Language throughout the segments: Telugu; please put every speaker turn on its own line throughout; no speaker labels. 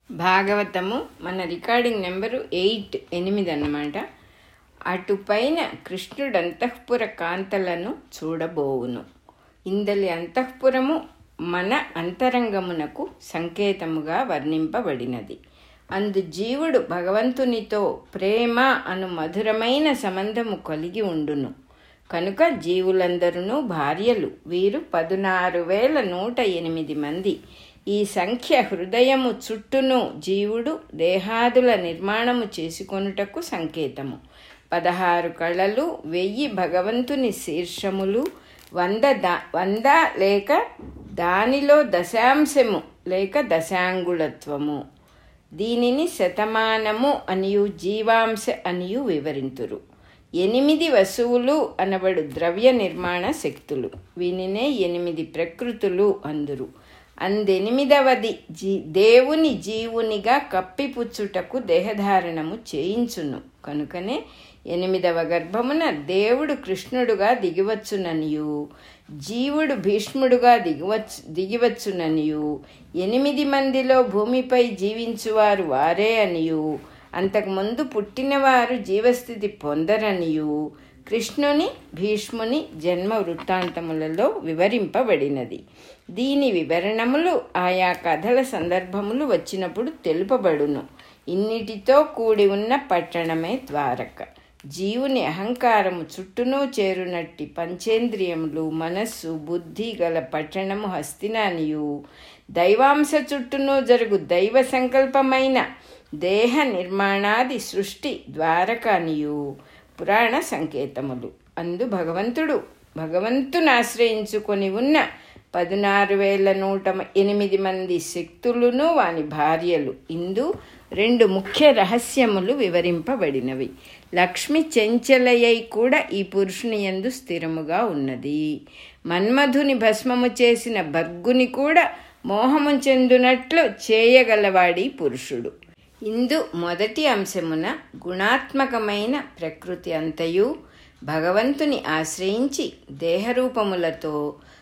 భాగవతము మన రికార్డింగ్ నెంబరు ఎయిట్ ఎనిమిది అన్నమాట అటుపైన కృష్ణుడు అంతఃపుర కాంతలను చూడబోవును ఇందలి అంతఃపురము మన అంతరంగమునకు సంకేతముగా వర్ణింపబడినది అందు జీవుడు భగవంతునితో ప్రేమ అను మధురమైన సంబంధము కలిగి ఉండును కనుక జీవులందరూ భార్యలు వీరు పదునారు వేల నూట ఎనిమిది మంది ఈ సంఖ్య హృదయము చుట్టూను జీవుడు దేహాదుల నిర్మాణము చేసుకొనుటకు సంకేతము పదహారు కళలు వెయ్యి భగవంతుని శీర్షములు వంద దా వంద లేక దానిలో దశాంశము లేక దశాంగుళత్వము దీనిని శతమానము అనియు జీవాంశ అనియు వివరింతురు ఎనిమిది వసువులు అనబడు ద్రవ్య నిర్మాణ శక్తులు వీనినే ఎనిమిది ప్రకృతులు అందురు అందెనిమిదవది జీ దేవుని జీవునిగా కప్పిపుచ్చుటకు దేహధారణము చేయించును కనుకనే ఎనిమిదవ గర్భమున దేవుడు కృష్ణుడుగా దిగివచ్చుననియు జీవుడు భీష్ముడుగా దిగివచ్చు దిగివచ్చుననియు ఎనిమిది మందిలో భూమిపై జీవించువారు వారే అనియు అంతకుముందు పుట్టినవారు జీవస్థితి పొందరనియు కృష్ణుని భీష్ముని జన్మ వృత్తాంతములలో వివరింపబడినది దీని వివరణములు ఆయా కథల సందర్భములు వచ్చినప్పుడు తెలుపబడును ఇన్నిటితో కూడి ఉన్న పట్టణమే ద్వారక జీవుని అహంకారము చుట్టూనూ చేరునట్టి పంచేంద్రియములు మనస్సు బుద్ధి గల పట్టణము హస్తినానియు దైవాంశ చుట్టూనూ జరుగు దైవ సంకల్పమైన దేహ నిర్మాణాది సృష్టి ద్వారకానియు పురాణ సంకేతములు అందు భగవంతుడు భగవంతుని ఆశ్రయించుకొని ఉన్న పదినారు వేల నూట ఎనిమిది మంది శక్తులును వాని భార్యలు ఇందు రెండు ముఖ్య రహస్యములు వివరింపబడినవి లక్ష్మి చెంచలయ్యై కూడా ఈ పురుషుని ఎందు స్థిరముగా ఉన్నది మన్మధుని భస్మము చేసిన భర్గుని కూడా మోహము చెందునట్లు చేయగలవాడి పురుషుడు ఇందు మొదటి అంశమున గుణాత్మకమైన ప్రకృతి అంతయు భగవంతుని ఆశ్రయించి దేహరూపములతో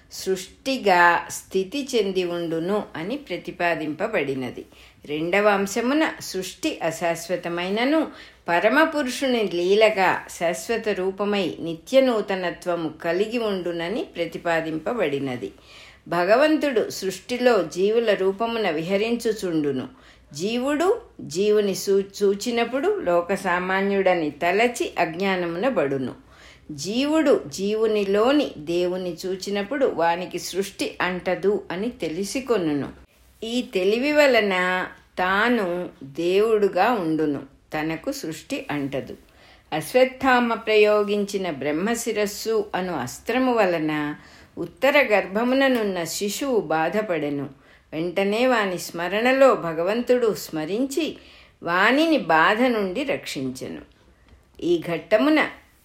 సృష్టిగా స్థితి చెంది ఉండును అని ప్రతిపాదింపబడినది రెండవ అంశమున సృష్టి అశాశ్వతమైనను పరమపురుషుని లీలగా శాశ్వత రూపమై నిత్యనూతనత్వము కలిగి ఉండునని ప్రతిపాదింపబడినది భగవంతుడు సృష్టిలో జీవుల రూపమున విహరించుచుండును జీవుడు జీవుని సూ చూచినప్పుడు లోక సామాన్యుడని తలచి అజ్ఞానమున బడును జీవుడు జీవునిలోని దేవుని చూచినప్పుడు వానికి సృష్టి అంటదు అని తెలిసికొనును ఈ తెలివి వలన తాను దేవుడుగా ఉండును తనకు సృష్టి అంటదు అశ్వత్థామ ప్రయోగించిన బ్రహ్మశిరస్సు అను అస్త్రము వలన ఉత్తర గర్భముననున్న శిశువు బాధపడెను వెంటనే వాని స్మరణలో భగవంతుడు స్మరించి వానిని బాధ నుండి రక్షించెను ఈ ఘట్టమున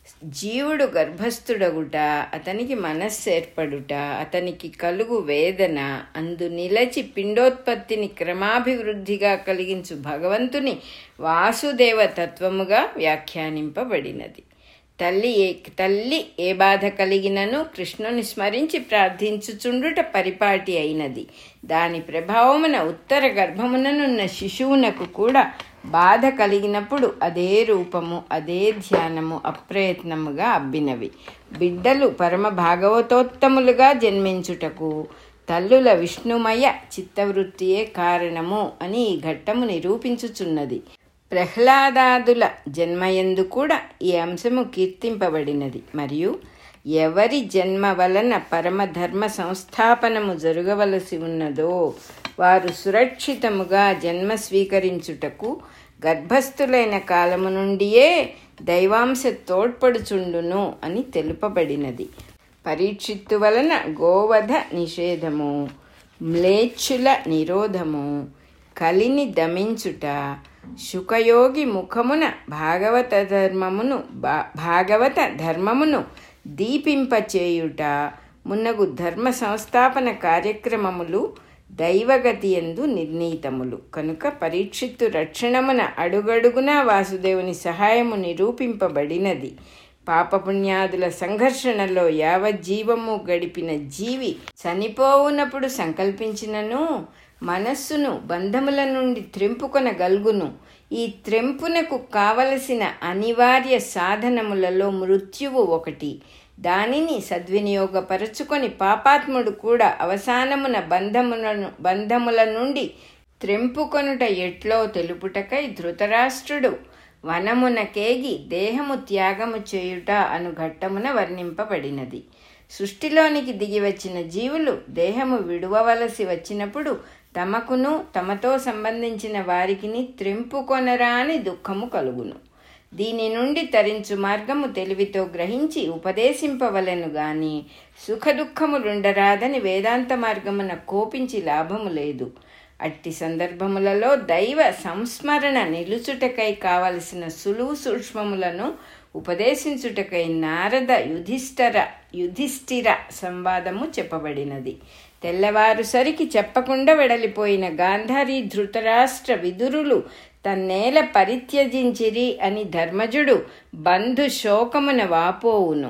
జీవుడు గర్భస్థుడగుట అతనికి మనస్సు ఏర్పడుట అతనికి కలుగు వేదన అందు నిలచి పిండోత్పత్తిని క్రమాభివృద్ధిగా కలిగించు భగవంతుని వాసుదేవ తత్వముగా వ్యాఖ్యానింపబడినది తల్లి ఏ తల్లి ఏ బాధ కలిగినను కృష్ణుని స్మరించి ప్రార్థించుచుండుట పరిపాటి అయినది దాని ప్రభావమున ఉత్తర గర్భముననున్న శిశువునకు కూడా బాధ కలిగినప్పుడు అదే రూపము అదే ధ్యానము అప్రయత్నముగా అబ్బినవి బిడ్డలు పరమ భాగవతోత్తములుగా జన్మించుటకు తల్లుల విష్ణుమయ చిత్తవృత్తియే కారణము అని ఈ ఘట్టము నిరూపించుచున్నది ప్రహ్లాదాదుల జన్మయందు కూడా ఈ అంశము కీర్తింపబడినది మరియు ఎవరి జన్మ వలన పరమధర్మ సంస్థాపనము జరగవలసి ఉన్నదో వారు సురక్షితముగా జన్మ స్వీకరించుటకు గర్భస్థులైన కాలము నుండియే దైవాంశ తోడ్పడుచుండును అని తెలుపబడినది పరీక్షిత్తు వలన గోవధ నిషేధము మ్లేచ్చుల నిరోధము కలిని దమించుట శుకయోగి ముఖమున భాగవత ధర్మమును భాగవత ధర్మమును దీపింపచేయుట మున్నగు ధర్మ సంస్థాపన కార్యక్రమములు దైవగతి ఎందు నిర్ణీతములు కనుక పరీక్షిత్తు రక్షణమున అడుగడుగున వాసుదేవుని సహాయము నిరూపింపబడినది పాపపుణ్యాదుల సంఘర్షణలో యావజ్జీవము గడిపిన జీవి చనిపోవునప్పుడు సంకల్పించినను మనస్సును బంధముల నుండి త్రెంపుకొనగలుగును ఈ త్రెంపునకు కావలసిన అనివార్య సాధనములలో మృత్యువు ఒకటి దానిని సద్వినియోగపరచుకొని పాపాత్ముడు కూడా అవసానమున బంధములను బంధముల నుండి త్రెంపుకొనుట ఎట్లో తెలుపుటకై ధృతరాష్ట్రుడు వనమునకేగి దేహము త్యాగము చేయుట అను ఘట్టమున వర్ణింపబడినది సృష్టిలోనికి దిగి వచ్చిన జీవులు దేహము విడువవలసి వచ్చినప్పుడు తమకును తమతో సంబంధించిన వారికిని త్రెంపుకొనరాని దుఃఖము కలుగును దీని నుండి తరించు మార్గము తెలివితో గ్రహించి ఉపదేశింపవలెను గాని సుఖదుఖములుండరాదని వేదాంత మార్గమున కోపించి లాభము లేదు అట్టి సందర్భములలో దైవ సంస్మరణ నిలుచుటకై కావలసిన సులువు సూక్ష్మములను ఉపదేశించుటకై నారద యుధిష్ఠర యుధిష్ఠిర సంవాదము చెప్పబడినది తెల్లవారుసరికి చెప్పకుండా వెడలిపోయిన గాంధారి ధృతరాష్ట్ర విదురులు తన్నేల పరిత్యజించిరి అని ధర్మజుడు బంధు శోకమున వాపోవును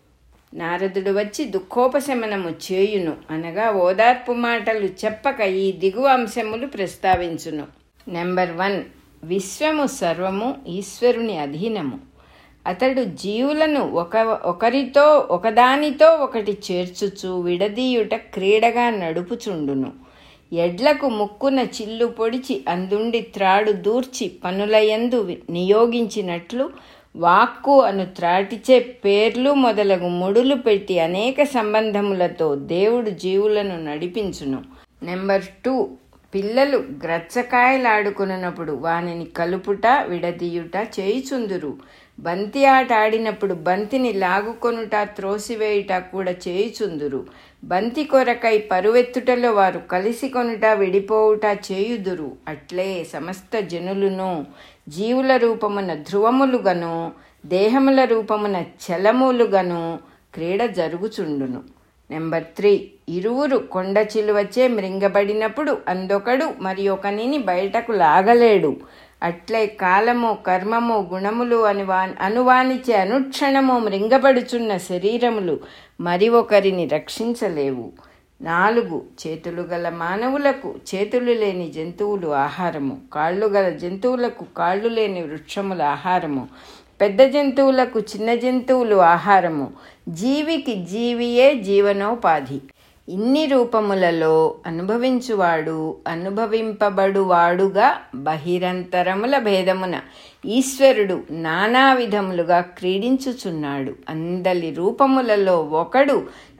నారదుడు వచ్చి దుఃఖోపశమనము చేయును అనగా ఓదార్పు మాటలు చెప్పక ఈ దిగువ అంశములు ప్రస్తావించును నెంబర్ వన్ విశ్వము సర్వము ఈశ్వరుని అధీనము అతడు జీవులను ఒక ఒకరితో ఒకదానితో ఒకటి చేర్చుచు విడదీయుట క్రీడగా నడుపుచుండును ఎడ్లకు ముక్కున చిల్లు పొడిచి అందుండి త్రాడు దూర్చి పనులయందు నియోగించినట్లు వాక్కు అను త్రాటిచే పేర్లు మొదలగు ముడులు పెట్టి అనేక సంబంధములతో దేవుడు జీవులను నడిపించును నెంబర్ టూ పిల్లలు గ్రచ్చకాయలాడుకున్నప్పుడు వానిని కలుపుట విడదీయుట చేయుచుందురు బంతి ఆట ఆడినప్పుడు బంతిని లాగుకొనుట త్రోసివేయుట కూడా చేయుచుందురు బంతి కొరకై పరువెత్తుటలో వారు కలిసి కొనుట విడిపోవుట చేయుదురు అట్లే సమస్త జనులను జీవుల రూపమున ధ్రువములుగను దేహముల రూపమున చలములుగను క్రీడ జరుగుచుండును నెంబర్ త్రీ ఇరువురు కొండ చిలువచే మృంగబడినప్పుడు అందొకడు మరి ఒకనిని బయటకు లాగలేడు అట్లే కాలము కర్మము గుణములు అనువా అనువానిచే అనుక్షణము మృంగబడుచున్న శరీరములు మరి ఒకరిని రక్షించలేవు నాలుగు చేతులు గల మానవులకు చేతులు లేని జంతువులు ఆహారము కాళ్ళు గల జంతువులకు కాళ్ళు లేని వృక్షముల ఆహారము పెద్ద జంతువులకు చిన్న జంతువులు ఆహారము జీవికి జీవియే జీవనోపాధి ఇన్ని రూపములలో అనుభవించువాడు అనుభవింపబడువాడుగా బహిరంతరముల భేదమున ఈశ్వరుడు నానా విధములుగా క్రీడించుచున్నాడు అందలి రూపములలో ఒకడు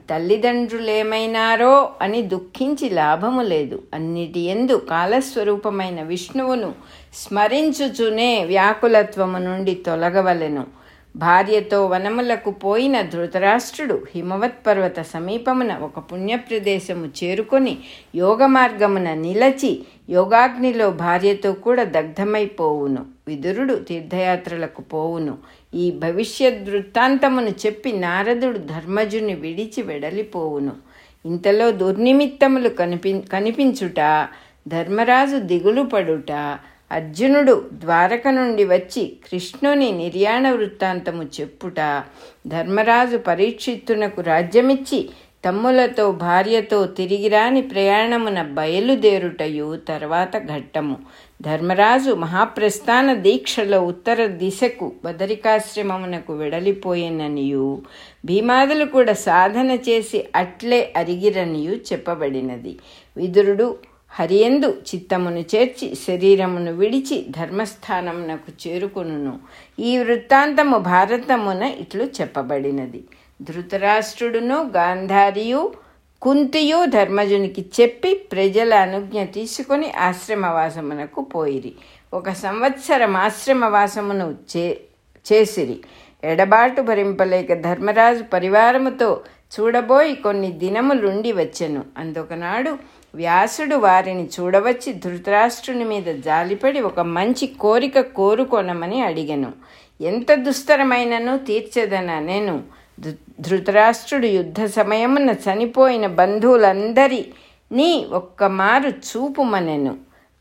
తల్లిదండ్రులేమైనారో అని దుఃఖించి లాభము లేదు అన్నిటి ఎందు కాలస్వరూపమైన విష్ణువును స్మరించుచునే వ్యాకులత్వము నుండి తొలగవలెను భార్యతో వనములకు పోయిన ధృతరాష్ట్రుడు హిమవత్ పర్వత సమీపమున ఒక పుణ్యప్రదేశము చేరుకొని యోగ మార్గమున నిలచి యోగాగ్నిలో భార్యతో కూడా దగ్ధమైపోవును విదురుడు తీర్థయాత్రలకు పోవును ఈ భవిష్యత్ వృత్తాంతమును చెప్పి నారదుడు ధర్మజుని విడిచి వెడలిపోవును ఇంతలో దుర్నిమిత్తములు కనిపి కనిపించుట ధర్మరాజు దిగులు పడుట అర్జునుడు ద్వారక నుండి వచ్చి కృష్ణుని నిర్యాణ వృత్తాంతము చెప్పుట ధర్మరాజు పరీక్షిత్తునకు రాజ్యమిచ్చి తమ్ములతో భార్యతో తిరిగిరాని ప్రయాణమున బయలుదేరుటయు తర్వాత ఘట్టము ధర్మరాజు మహాప్రస్థాన దీక్షలో ఉత్తర దిశకు బదరికాశ్రమమునకు వెడలిపోయిననియు భీమాదులు కూడా సాధన చేసి అట్లే అరిగిరనియు చెప్పబడినది విదురుడు హరియందు చిత్తమును చేర్చి శరీరమును విడిచి ధర్మస్థానమునకు చేరుకొనును ఈ వృత్తాంతము భారతమున ఇట్లు చెప్పబడినది ధృతరాష్ట్రుడును గాంధారియు కుంతియు ధర్మజునికి చెప్పి ప్రజల అనుజ్ఞ తీసుకొని ఆశ్రమవాసమునకు పోయిరి ఒక సంవత్సరం ఆశ్రమవాసమును చే చేసిరి ఎడబాటు భరింపలేక ధర్మరాజు పరివారముతో చూడబోయి కొన్ని దినములుండి వచ్చెను అందుకనాడు వ్యాసుడు వారిని చూడవచ్చి ధృతరాష్ట్రుని మీద జాలిపడి ఒక మంచి కోరిక కోరుకొనమని అడిగెను ఎంత దుస్తరమైనను తీర్చదన నేను ధృతరాష్ట్రుడు యుద్ధ సమయమున చనిపోయిన బంధువులందరినీ ఒక్క మారు చూపుమనెను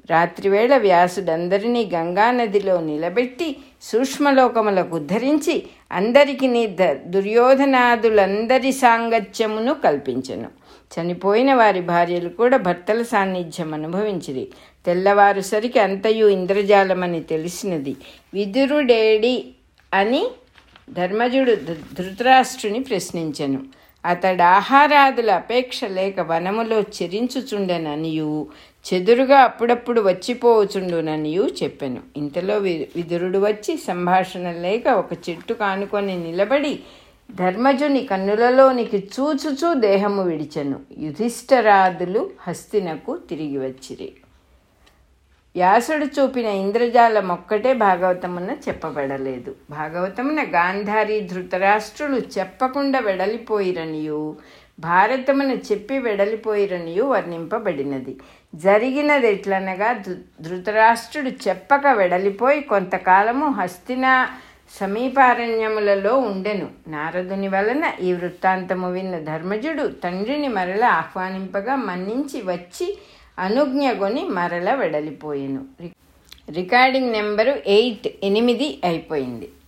రాత్రివేళ వ్యాసుడందరినీ గంగానదిలో నిలబెట్టి సూక్ష్మలోకములకు ఉద్ధరించి అందరికి ద దుర్యోధనాదులందరి సాంగత్యమును కల్పించెను చనిపోయిన వారి భార్యలు కూడా భర్తల సాన్నిధ్యం అనుభవించిరి తెల్లవారుసరికి అంతయు ఇంద్రజాలమని తెలిసినది విదురుడేడి అని ధర్మజుడు ధృతరాష్ట్రుని ప్రశ్నించెను అతడు ఆహారాదుల అపేక్ష లేక వనములో చెరించుచుండెననియు చెదురుగా అప్పుడప్పుడు వచ్చిపోవచుండుననియు చెప్పెను ఇంతలో విదురుడు వచ్చి సంభాషణ లేక ఒక చెట్టు కానుకొని నిలబడి ధర్మజుని కన్నులలోనికి చూచుచూ దేహము విడిచెను యుధిష్ఠరాదులు హస్తినకు తిరిగి వచ్చిరి వ్యాసుడు చూపిన ఇంద్రజాలం ఒక్కటే భాగవతమున చెప్పబడలేదు భాగవతమున గాంధారి ధృతరాష్ట్రులు చెప్పకుండా వెడలిపోయిరనియు భారతమున చెప్పి వెడలిపోయిరనియు వర్ణింపబడినది జరిగినది ఎట్లనగా ధృతరాష్ట్రుడు చెప్పక వెడలిపోయి కొంతకాలము హస్తిన సమీపారణ్యములలో ఉండెను నారదుని వలన ఈ వృత్తాంతము విన్న ధర్మజుడు తండ్రిని మరల ఆహ్వానింపగా మన్నించి వచ్చి అనుజ్ఞగొని మరల వెడలిపోయెను రికార్డింగ్ నెంబరు ఎయిట్ ఎనిమిది అయిపోయింది